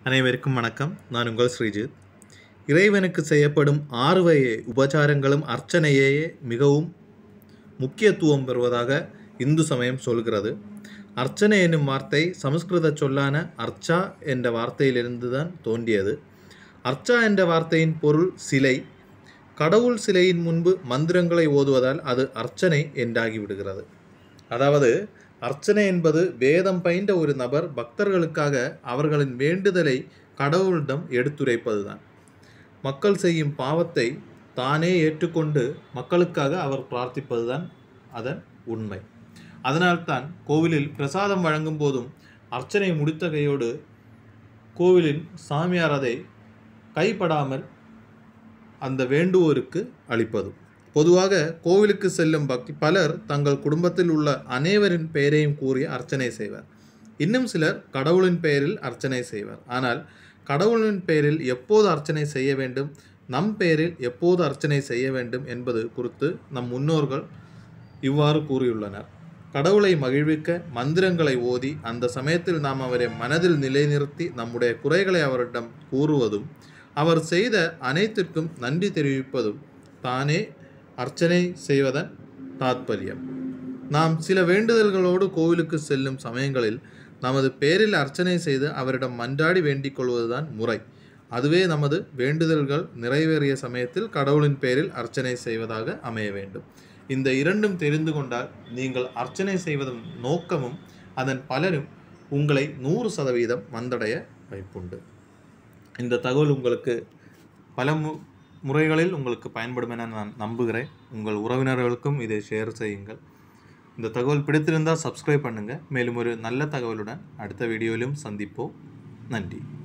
அனைவருக்கும் வணக்கம் நான் உங்கள் ஸ்ரீஜித் இறைவனுக்கு செய்யப்படும் ஆறு வகை உபச்சாரங்களும் அர்ச்சனையே மிகவும் முக்கியத்துவம் பெறுவதாக இந்து சமயம் சொல்கிறது அர்ச்சனை என்னும் வார்த்தை சமஸ்கிருத சொல்லான அர்ச்சா என்ற வார்த்தையிலிருந்து தான் தோன்றியது அர்ச்சா என்ற வார்த்தையின் பொருள் சிலை கடவுள் சிலையின் முன்பு மந்திரங்களை ஓதுவதால் அது அர்ச்சனை என்றாகிவிடுகிறது அதாவது அர்ச்சனை என்பது வேதம் பயின்ற ஒரு நபர் பக்தர்களுக்காக அவர்களின் வேண்டுதலை கடவுளிடம் எடுத்துரைப்பதுதான் மக்கள் செய்யும் பாவத்தை தானே ஏற்றுக்கொண்டு மக்களுக்காக அவர் பிரார்த்திப்பதுதான் அதன் உண்மை அதனால்தான் கோவிலில் பிரசாதம் வழங்கும் போதும் அர்ச்சனை முடித்த கையோடு கோவிலின் சாமியார் அதை கைப்படாமல் அந்த வேண்டுவோருக்கு அளிப்பதும் பொதுவாக கோவிலுக்கு செல்லும் பக்தி பலர் தங்கள் குடும்பத்தில் உள்ள அனைவரின் பெயரையும் கூறி அர்ச்சனை செய்வர் இன்னும் சிலர் கடவுளின் பெயரில் அர்ச்சனை செய்வர் ஆனால் கடவுளின் பெயரில் எப்போது அர்ச்சனை செய்ய வேண்டும் நம் பெயரில் எப்போது அர்ச்சனை செய்ய வேண்டும் என்பது குறித்து நம் முன்னோர்கள் இவ்வாறு கூறியுள்ளனர் கடவுளை மகிழ்விக்க மந்திரங்களை ஓதி அந்த சமயத்தில் நாம் அவரை மனதில் நிலைநிறுத்தி நம்முடைய குறைகளை அவரிடம் கூறுவதும் அவர் செய்த அனைத்திற்கும் நன்றி தெரிவிப்பதும் தானே அர்ச்சனை செய்வதன் தாத்பரியம் நாம் சில வேண்டுதல்களோடு கோவிலுக்கு செல்லும் சமயங்களில் நமது பேரில் அர்ச்சனை செய்து அவரிடம் மன்றாடி வேண்டிக் கொள்வதுதான் முறை அதுவே நமது வேண்டுதல்கள் நிறைவேறிய சமயத்தில் கடவுளின் பேரில் அர்ச்சனை செய்வதாக அமைய வேண்டும் இந்த இரண்டும் தெரிந்து கொண்டால் நீங்கள் அர்ச்சனை செய்வதன் நோக்கமும் அதன் பலனும் உங்களை நூறு சதவீதம் வந்தடைய வாய்ப்புண்டு இந்த தகவல் உங்களுக்கு பல மு முறைகளில் உங்களுக்கு பயன்படும் என நான் நம்புகிறேன் உங்கள் உறவினர்களுக்கும் இதை ஷேர் செய்யுங்கள் இந்த தகவல் பிடித்திருந்தால் சப்ஸ்கிரைப் பண்ணுங்கள் மேலும் ஒரு நல்ல தகவலுடன் அடுத்த வீடியோவிலும் சந்திப்போம் நன்றி